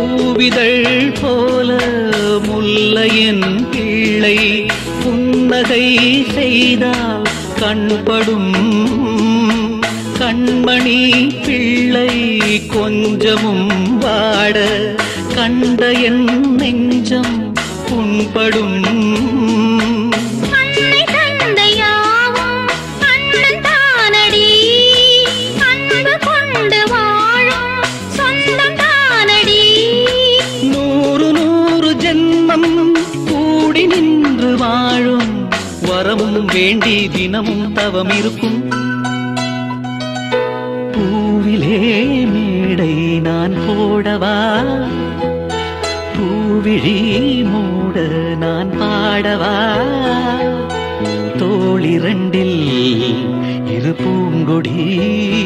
பூவிதழ் போல முல்லையன் பிள்ளை புன்னகை செய்தால் கண்படும் கண்மணி பிள்ளை கொஞ்சமும் வாட கண்ட என் நெஞ்சம் புண்படும் அன்னை தந்தையாவும் அண்ணன் தானடி அன்பு கொண்டு வாழும் சொந்தம் தானடி நூறு நூறு ஜென்மம் கூடி நின்று வாழும் வரமும் வேண்டி தினமும் தவம் இருக்கும் பூவிலே மேடை நான் போடவா பூவிழி மூட நான் பாடவா தோளிரண்டில் இரு பூங்கொடி